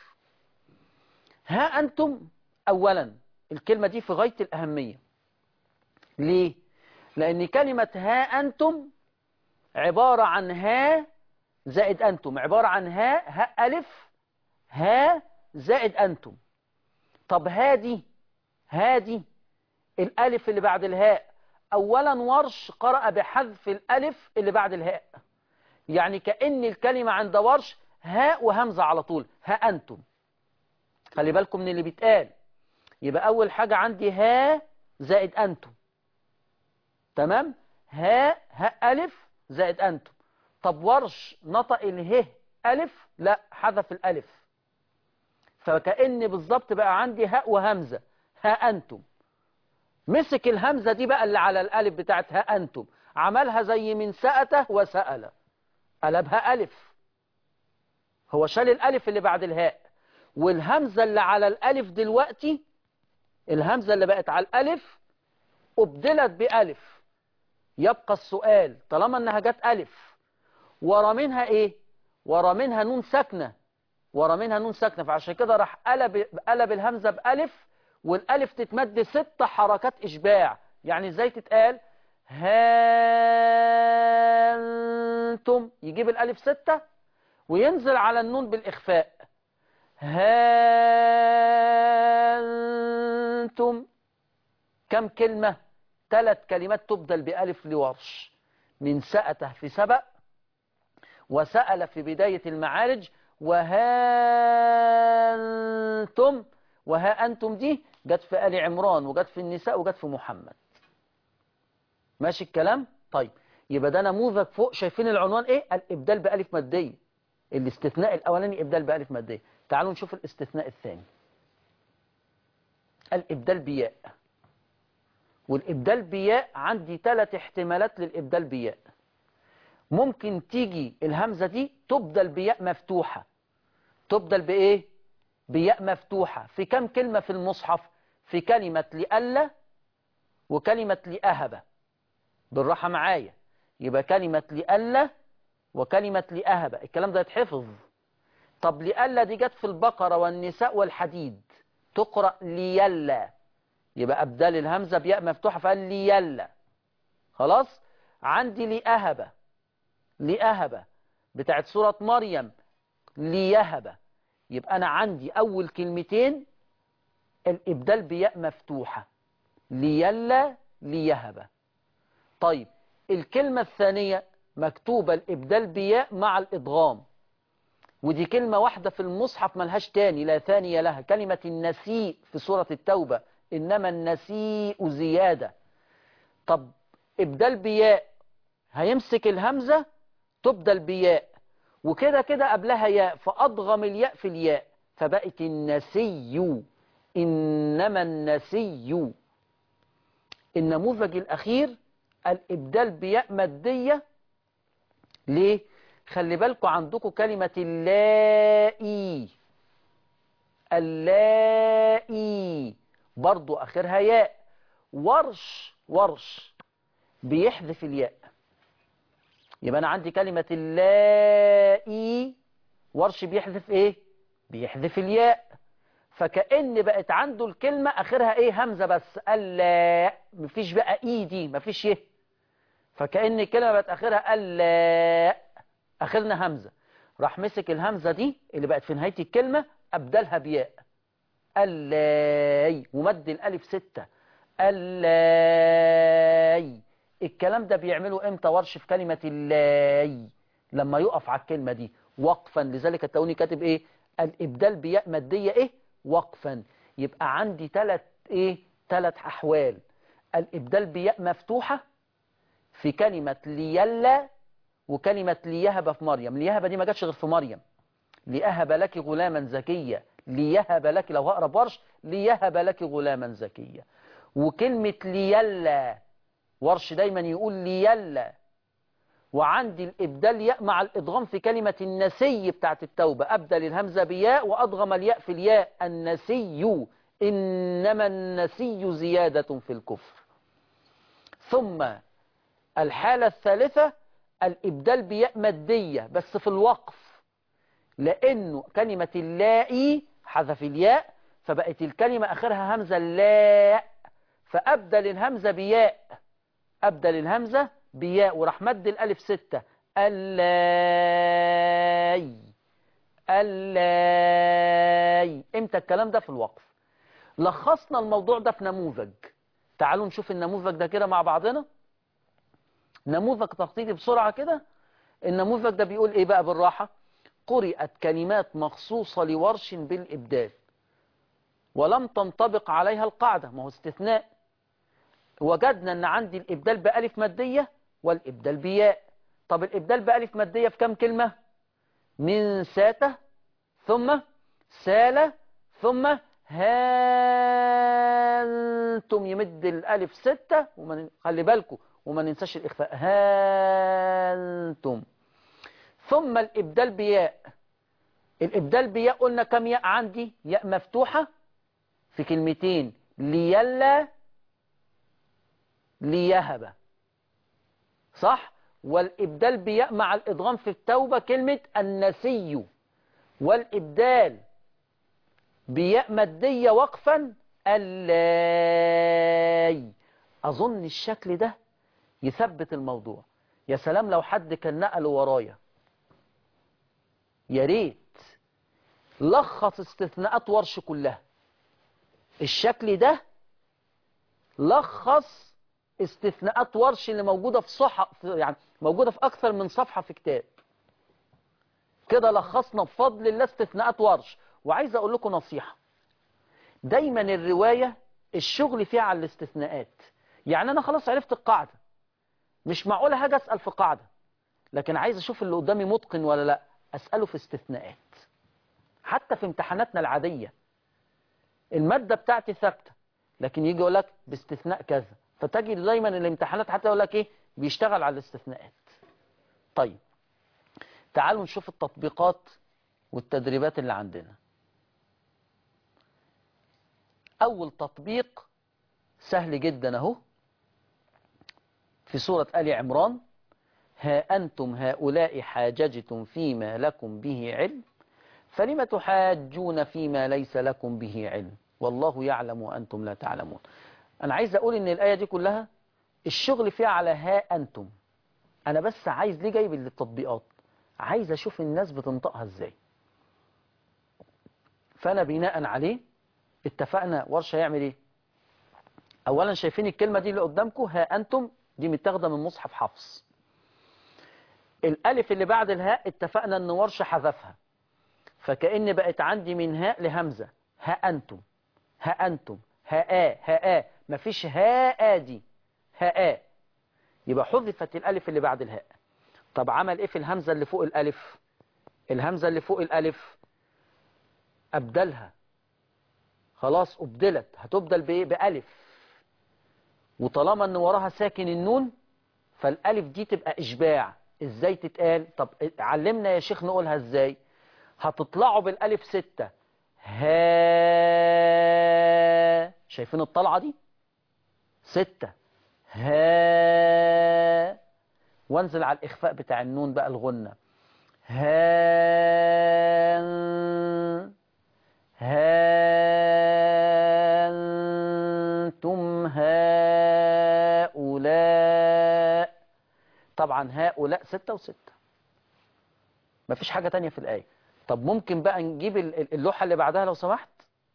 ها أنتم أولا الكلمة دي في غاية الأهمية ليه؟ لأن كلمة ها أنتم عبارة عن ها زائد أنتم عبارة عن ها ها ألف ها زائد أنتم طب هادي هادي الألف اللي بعد الهاء أولا ورش قرأ بحذف الألف اللي بعد الهاء يعني كأن الكلمة عند ورش هاء وهمزة على طول ها أنتم خلي بالكم من اللي بيتقال يبقى أول حاجة عندي ها زائد أنتم تمام ها ها ألف زائد أنتم طب ورش نطق اله ألف لا حذف الألف فكأن بالظبط بقى عندي هاء وهمزة ها أنتم مسك الهمزة دي بقى اللي على الألف بتاعت ها أنتم عملها زي من سأته وسأل قلبها ألف هو شال الألف اللي بعد الهاء والهمزة اللي على الألف دلوقتي الهمزة اللي بقت على الألف أبدلت بألف يبقى السؤال طالما أنها جت ألف ورا منها إيه ورا منها نون ساكنة ورا منها نون ساكنة فعشان كده راح قلب, قلب الهمزة بألف والألف تتمد ست حركات إشباع يعني إزاي تتقال هانتم يجيب الألف ستة وينزل على النون بالإخفاء هانتم كم كلمة ثلاث كلمات تبدل بألف لورش من سأته في سبأ وسأل في بداية المعارج وهانتم وها أنتم دي جت في آل عمران وجت في النساء وجت في محمد ماشي الكلام طيب يبقى ده نموذج فوق شايفين العنوان ايه الإبدال بألف مادية الاستثناء الأولاني إبدال بألف مادية تعالوا نشوف الاستثناء الثاني الإبدال بياء والإبدال بياء عندي ثلاث احتمالات للإبدال بياء ممكن تيجي الهمزة دي تبدل بياء مفتوحة تبدل بإيه بياء مفتوحة في كم كلمة في المصحف في كلمة لألا وكلمة لأهب بالراحة معايا يبقى كلمة لألا وكلمة لأهب الكلام ده يتحفظ طب لألا دي جت في البقرة والنساء والحديد تقرأ ليلا يبقى أبدال الهمزة بياء مفتوحة فقال ليلا خلاص عندي لأهب لأهب بتاعت سورة مريم ليهب يبقى أنا عندي أول كلمتين الإبدال بياء مفتوحة ليلا ليهب طيب الكلمة الثانية مكتوبة الإبدال بياء مع الإضغام ودي كلمة واحدة في المصحف ملهاش تاني لا ثانية لها كلمة النسيء في سورة التوبة إنما النسيء زيادة طب إبدال بياء هيمسك الهمزة تبدل بياء وكده كده قبلها ياء فأضغم الياء في الياء فبقت النسي إنما النسي النموذج الأخير الإبدال بياء مادية ليه؟ خلي بالكم عندكم كلمة اللائي اللائي برضو آخرها ياء ورش ورش بيحذف الياء يبقى أنا عندي كلمة اللائي ورش بيحذف إيه؟ بيحذف الياء فكأن بقت عنده الكلمة آخرها إيه همزة بس اللا مفيش بقى إي دي مفيش يه فكأن الكلمة بقت آخرها اللا آخرنا همزة راح مسك الهمزة دي اللي بقت في نهاية الكلمة أبدلها بياء اللاي ومد الألف ستة اللاي الكلام ده بيعمله امتى ورش في كلمة اللاي لما يقف على الكلمة دي وقفا لذلك التوني كاتب ايه الإبدال بياء مادية ايه وقفا يبقى عندي ثلاث ايه ثلاث أحوال الإبدال بياء مفتوحة في كلمة ليلا وكلمة ليهب في مريم ليهب دي ما جاتش غير في مريم ليهب لك غلاما زكيا ليهب لك لو هقرب ورش ليهب لك غلاما زكيا وكلمة ليلا ورش دايما يقول ليلا وعندي الإبدال ياء مع الإضغام في كلمة النسي بتاعت التوبة أبدل الهمزة بياء وأضغم الياء في الياء النسي إنما النسي زيادة في الكفر ثم الحالة الثالثة الإبدال بياء مادية بس في الوقف لأنه كلمة اللائي حذف الياء فبقت الكلمة آخرها همزة لا فأبدل الهمزة بياء أبدل الهمزة بياء وراح مد الألف ستة اللاي اللاي امتى الكلام ده في الوقف لخصنا الموضوع ده في نموذج تعالوا نشوف النموذج ده كده مع بعضنا نموذج تخطيطي بسرعة كده النموذج ده بيقول ايه بقى بالراحة قرئت كلمات مخصوصة لورش بالإبدال ولم تنطبق عليها القاعدة ما هو استثناء وجدنا ان عندي الإبدال بألف مادية والإبدال بياء طب الإبدال بألف مادية في كم كلمة من ساتة ثم سالة ثم هانتم يمد الألف ستة ومن خلي بالكم وما ننساش الإخفاء هانتم ثم الإبدال بياء الإبدال بياء قلنا كم ياء عندي ياء مفتوحة في كلمتين ليلا ليهب صح والإبدال بياء مع الإضغام في التوبة كلمة النسي والإبدال بياء مادية وقفا اللاي أظن الشكل ده يثبت الموضوع يا سلام لو حد كان نقله ورايا يا ريت لخص استثناءات ورش كلها الشكل ده لخص استثناءات ورش اللي موجودة في صحة يعني موجودة في أكثر من صفحة في كتاب كده لخصنا بفضل الله استثناءات ورش وعايز أقول لكم نصيحة دايما الرواية الشغل فيها على الاستثناءات يعني أنا خلاص عرفت القاعدة مش معقولة حاجة أسأل في قاعدة لكن عايز أشوف اللي قدامي متقن ولا لا أسأله في استثناءات حتى في امتحاناتنا العادية المادة بتاعتي ثابتة لكن يجي يقول لك باستثناء كذا فتجد دايما الامتحانات حتى يقول لك ايه بيشتغل على الاستثناءات طيب تعالوا نشوف التطبيقات والتدريبات اللي عندنا أول تطبيق سهل جدا أهو في سورة آل عمران ها أنتم هؤلاء حاججتم فيما لكم به علم فلم تحاجون فيما ليس لكم به علم والله يعلم وأنتم لا تعلمون أنا عايز أقول إن الآية دي كلها الشغل فيها على ها أنتم أنا بس عايز ليه جايب التطبيقات عايز أشوف الناس بتنطقها إزاي فأنا بناء عليه اتفقنا ورشة يعمل إيه أولا شايفين الكلمة دي اللي قدامكم ها أنتم دي متاخده من مصحف حفص الألف اللي بعد الهاء اتفقنا أن ورشة حذفها فكأن بقت عندي من هاء لهمزة ها أنتم ها أنتم هاء هاء مفيش هاء دي هاء يبقى حذفت الألف اللي بعد الهاء طب عمل إيه في الهمزة اللي فوق الألف الهمزة اللي فوق الألف أبدلها خلاص أبدلت هتبدل بإيه بألف وطالما أن وراها ساكن النون فالألف دي تبقى إشباع إزاي تتقال طب علمنا يا شيخ نقولها إزاي هتطلعوا بالألف ستة ها شايفين الطلعة دي ستة ها وانزل على الإخفاء بتاع النون بقى الغنة ها هانتم هؤلاء طبعا هؤلاء ستة وستة مفيش حاجة تانية في الآية طب ممكن بقى نجيب ال- ال- اللوحة اللي بعدها لو سمحت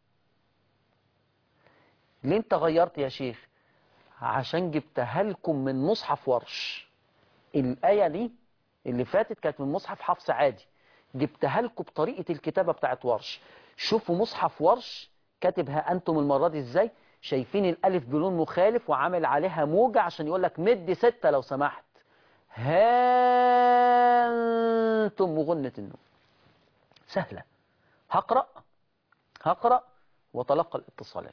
ليه انت غيرت يا شيخ عشان جبتها لكم من مصحف ورش الآية دي اللي فاتت كانت من مصحف حفص عادي جبتها لكم بطريقة الكتابة بتاعت ورش شوفوا مصحف ورش كاتبها أنتم المرة دي إزاي شايفين الألف بلون مخالف وعامل عليها موجة عشان يقول لك مد ستة لو سمحت هانتم مغنة النون سهلة هقرأ هقرأ وتلقى الاتصالات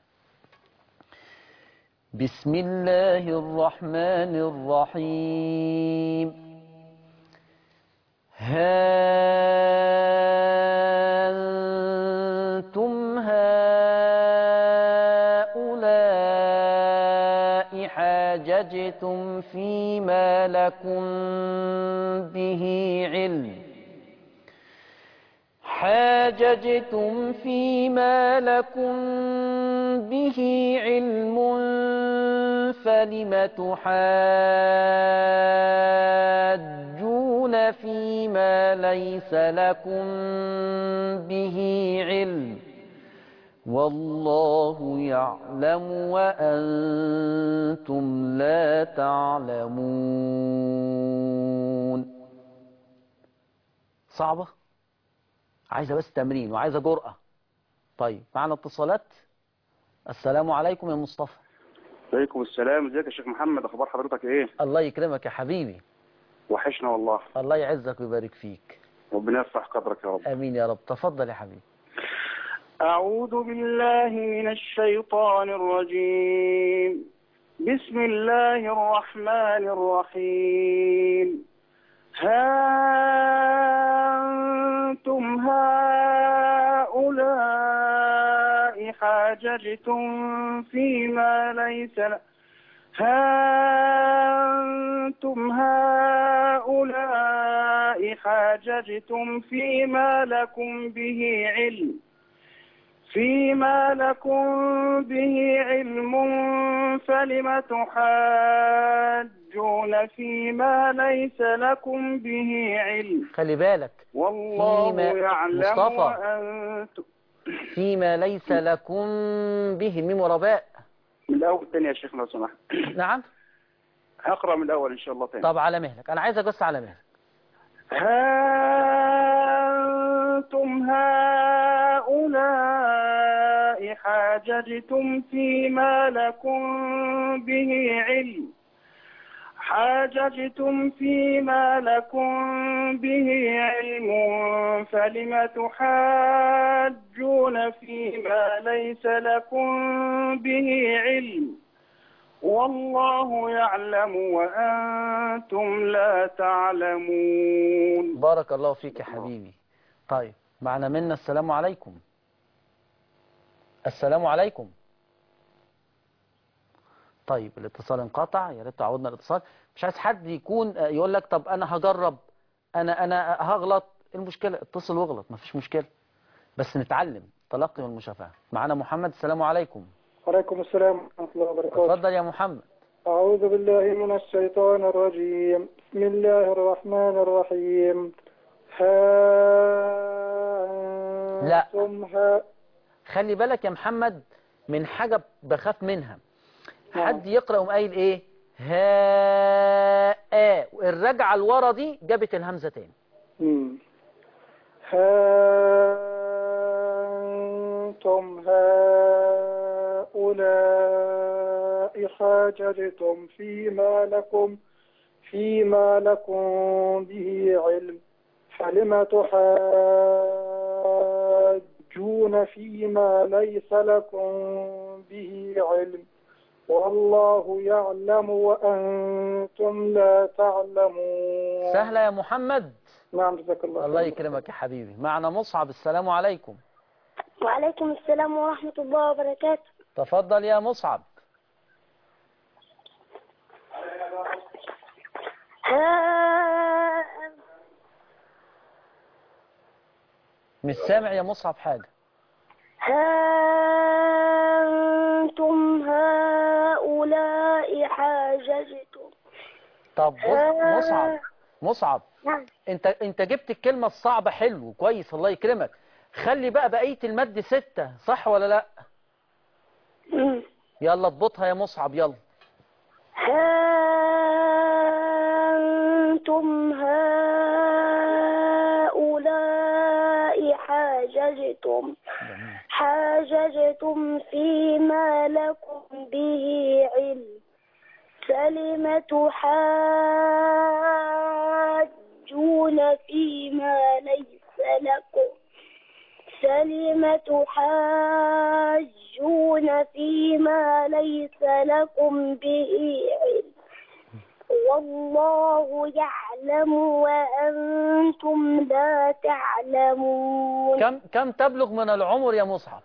بسم الله الرحمن الرحيم ها أنتم هؤلاء حاججتم فيما لكم به علم حاججتم فيما لكم به علم فلم تحاجون فيما ليس لكم به علم والله يعلم وأنتم لا تعلمون صعبة عايزة بس تمرين وعايزة جرأة طيب معنا اتصالات السلام عليكم يا مصطفى عليكم السلام ازيك يا شيخ محمد اخبار حضرتك ايه الله يكرمك يا حبيبي وحشنا والله الله يعزك ويبارك فيك ربنا يرفع قدرك يا رب امين يا رب تفضل يا حبيبي أعوذ بالله من الشيطان الرجيم بسم الله الرحمن الرحيم ها أنتم هؤلاء حاججتم فيما ليس ل... ها أنتم هؤلاء حاججتم فيما لكم به علم فيما لكم به علم فلم تحاجون فيما ليس لكم به علم خلي بالك والله فيما- يعلم مصطفى. وأنتم فيما ليس لكم به ميم ورباء من الاول تاني يا شيخ لو سمحت نعم هقرا من الاول ان شاء الله تاني طب على مهلك انا عايزك بس على مهلك ها أنتم هؤلاء حاججتم فيما لكم به علم حاججتم فيما لكم به علم فلم تحاجون فيما ليس لكم به علم والله يعلم وأنتم لا تعلمون بارك الله فيك يا حبيبي طيب معنا منا السلام عليكم السلام عليكم طيب الاتصال انقطع يا ريت تعودنا الاتصال مش عايز حد يكون آه، يقول لك طب انا هجرب انا انا هغلط إيه المشكله اتصل واغلط مفيش مشكله بس نتعلم تلقي والمشافهه معانا محمد السلام عليكم وعليكم السلام ورحمة الله وبركاته اتفضل يا محمد أعوذ بالله من الشيطان الرجيم بسم الله الرحمن الرحيم ها لا. أنتم ها خلي بالك يا محمد من حاجة بخاف منها نعم. حد يقرأ يقوم قايل ايه ها آ الرجعة الورا دي جابت الهمزة تاني مم. ها أنتم هؤلاء حاججتم فيما لكم فيما لكم به علم فلم تحاجون فيما ليس لكم به علم والله يعلم وأنتم لا تعلمون سهلة يا محمد نعم جزاك الله الله خير. يكرمك يا حبيبي معنا مصعب السلام عليكم وعليكم السلام ورحمة الله وبركاته تفضل يا مصعب ها مش سامع يا مصعب حاجة ها أنتم هؤلاء حاججتم طب بص ها- مصعب مصعب نعم انت انت جبت الكلمة الصعبة حلو كويس الله يكرمك خلي بقى بقية المد ستة صح ولا لا يلا اضبطها يا مصعب يلا أنتم هؤلاء حاججتم حاججتم فيما لكم به علم فلم تحاجون فيما ليس لكم فلم تحاجون فيما ليس لكم به علم والله يعلم وأنتم لا تعلمون كم كم تبلغ من العمر يا مصعب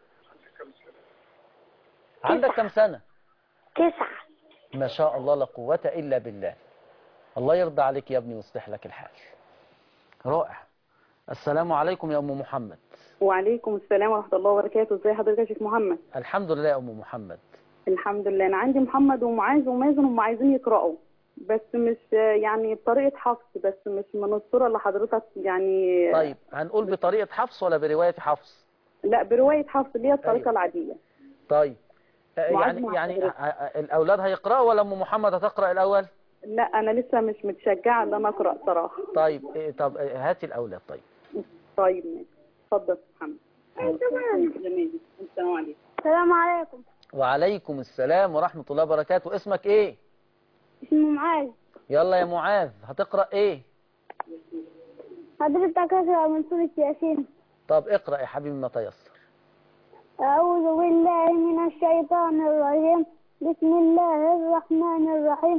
عندك كم سنة تسعة ما شاء الله لا قوة إلا بالله الله يرضى عليك يا ابني ويصلح لك الحال رائع السلام عليكم يا أم محمد وعليكم السلام ورحمة الله وبركاته ازي حضرتك يا شيخ محمد الحمد لله يا أم محمد الحمد لله انا عندي محمد ومعاذ ومازن هم عايزين يقرأوا بس مش يعني بطريقة حفظ بس مش من الصورة اللي حضرتك يعني طيب هنقول بطريقة حفص ولا برواية حفص لا برواية حفص اللي هي الطريقة العادية طيب آه، معاذ يعني مع يعني حضرتك. آه، آه، الأولاد هيقرأوا ولا أم محمد هتقرأ الأول لا انا لسه مش متشجعة ان انا اقرأ صراحة طيب إيه، طب آه، هاتي الأولاد طيب طيب ماشي اتفضل يا محمد السلام عليكم السلام عليكم وعليكم السلام ورحمة الله وبركاته اسمك ايه اسمه معاذ يلا يا معاذ هتقرأ ايه حضرتك أقرأ من سورة ياسين طب اقرأ يا حبيبي ما تيسر أعوذ بالله من الشيطان الرجيم بسم الله الرحمن الرحيم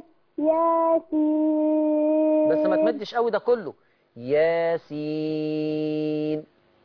ياسين بس ما تمدش قوي ده كله ياسين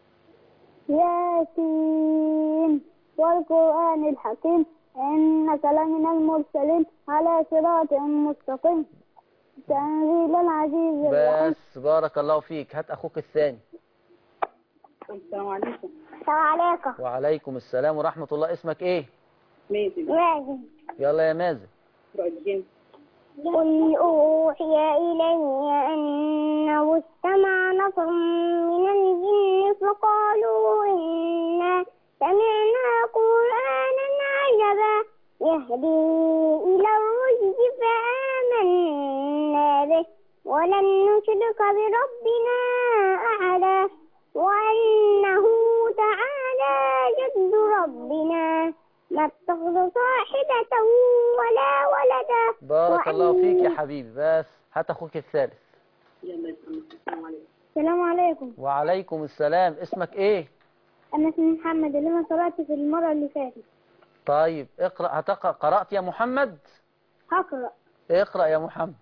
ياسين والقرآن الحكيم إنك لمن المرسلين على صراط مستقيم تنزيل العزيز الرحيم بس بارك الله فيك هات أخوك الثاني السلام عليكم السلام عليكم وعليكم السلام ورحمة الله اسمك ايه مازن مازن يلا يا مازن اقرأ الجن قل أوحي إلي أنه استمع نفر من الجن فقالوا إنا سمعنا قرآنا عجبا يهدي إلى الرشد فآمنا به ولن نشرك بربنا أحدا وأنه تعالى جد ربنا ما اتخذ صاحبة ولا ولدا بارك الله فيك يا وأن- حبيبي بس هات أخوك الثالث يلا يا محمد السلام عليكم السلام عليكم وعليكم السلام اسمك ايه أنا اسمي محمد اللي أنا قرأت في المرة اللي فاتت طيب اقرأ هتقرأ قرأت يا محمد هقرأ اقرأ يا محمد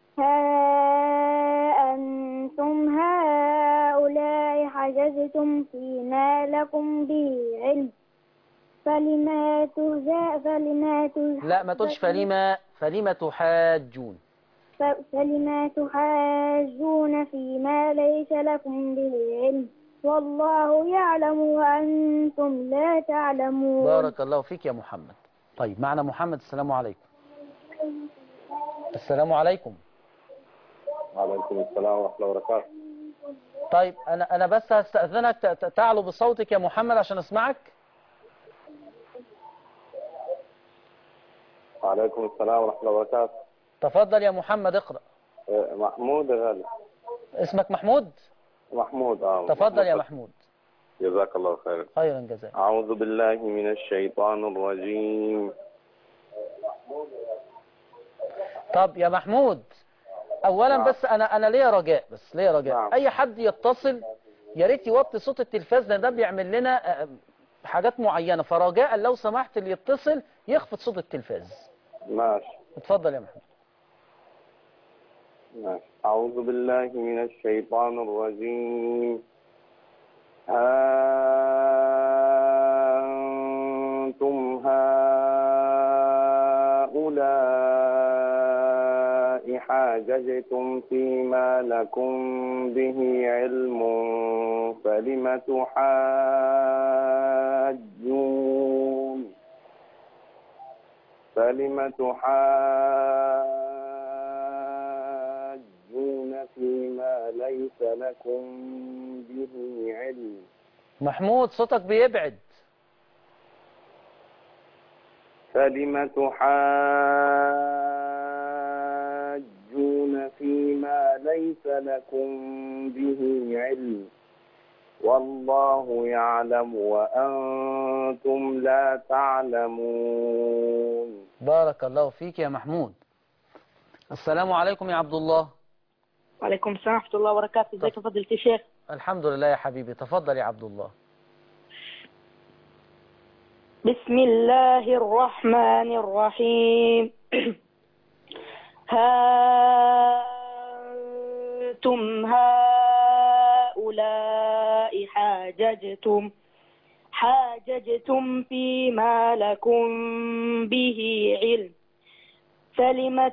ها أنتم هؤلاء حججتم فيما لكم به علم فلما تهزأ فلما تهزأ لا ما تقولش فلما فلما تحاجون ف- فلما تحاجون فيما ليس لكم به علم والله يعلم وأنتم لا تعلمون بارك الله فيك يا محمد طيب معنا محمد السلام عليكم السلام عليكم وعليكم السلام ورحمة الله وبركاته طيب انا انا بس هستأذنك ت- ت- تعلو بصوتك يا محمد عشان اسمعك وعليكم السلام ورحمة الله وبركاته تفضل يا محمد اقرأ آه، محمود يا غالي اسمك محمود محمود اه تفضل يا محمود جزاك الله خير خيرا جزاك أعوذ بالله من الشيطان الرجيم طب يا محمود اولا بس انا انا ليا رجاء بس ليا رجاء نعم. اي حد يتصل يا ريت يوطي صوت التلفاز لان ده بيعمل لنا آه، حاجات معينه فرجاء لو سمحت اللي يتصل يخفض صوت التلفاز ماشي اتفضل يا محمود ماشي أعوذ بالله من الشيطان الرجيم أنتم هؤلاء حاججتم فيما لكم به علم فلم تحاجون فلم تحاجون ليس لكم به علم محمود صوتك بيبعد فلم تحاجون فيما ليس لكم به علم والله يعلم وأنتم لا تعلمون بارك الله فيك يا محمود السلام عليكم يا عبد الله وعليكم السلام ورحمة الله وبركاته ازيك يا فضيلة الشيخ الحمد لله يا حبيبي تفضل يا عبد الله بسم الله الرحمن الرحيم ها أنتم هؤلاء حاججتم حاججتم فيما لكم به علم فلم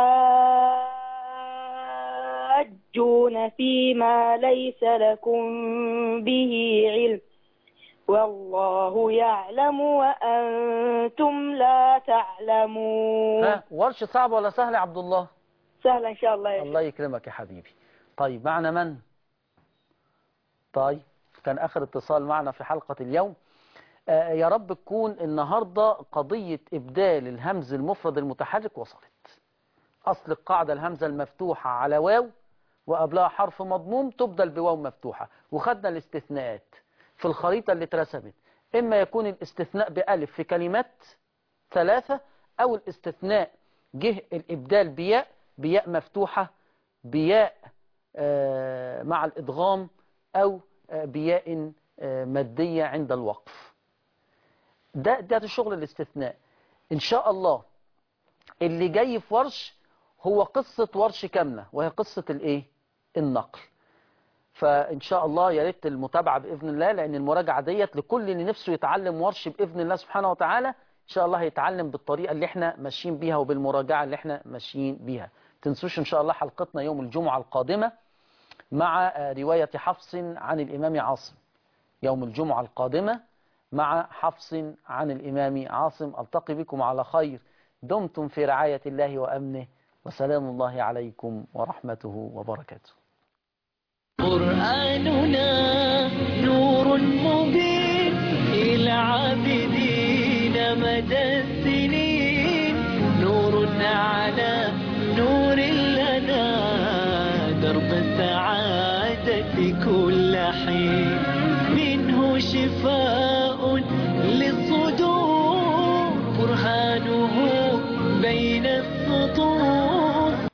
تحاجون فيما ليس لكم به علم والله يعلم وأنتم لا تعلمون ها ورش صعب ولا سهل يا عبد الله سهلا إن شاء الله يا الله يكرمك يا حبيبي طيب معنا من طيب كان آخر اتصال معنا في حلقة اليوم آه يا رب تكون النهاردة قضية إبدال الهمز المفرد المتحرك وصلت أصل القاعدة الهمزة المفتوحة على واو وقبلها حرف مضموم تبدل بواو مفتوحة وخدنا الاستثناءات في الخريطة اللي اترسمت إما يكون الاستثناء بألف في كلمات ثلاثة أو الاستثناء جه الإبدال بياء بياء مفتوحة بياء آه مع الإدغام أو آه بياء آه مادية عند الوقف ده ده الشغل الاستثناء إن شاء الله اللي جاي في ورش هو قصة ورش كاملة وهي قصة الإيه النقل فإن شاء الله يا ريت المتابعة بإذن الله لأن المراجعة ديت لكل اللي نفسه يتعلم ورش بإذن الله سبحانه وتعالى إن شاء الله هيتعلم بالطريقة اللي احنا ماشيين بيها وبالمراجعة اللي احنا ماشيين بيها تنسوش إن شاء الله حلقتنا يوم الجمعة القادمة مع رواية حفص عن الإمام عاصم يوم الجمعة القادمة مع حفص عن الإمام عاصم ألتقي بكم على خير دمتم في رعاية الله وأمنه وسلام الله عليكم ورحمته وبركاته قرآننا نور مبين إلى عابدين مدى السنين نور على نور لنا درب السعادة كل حين منه شفاء للصدور برهانه بين السطور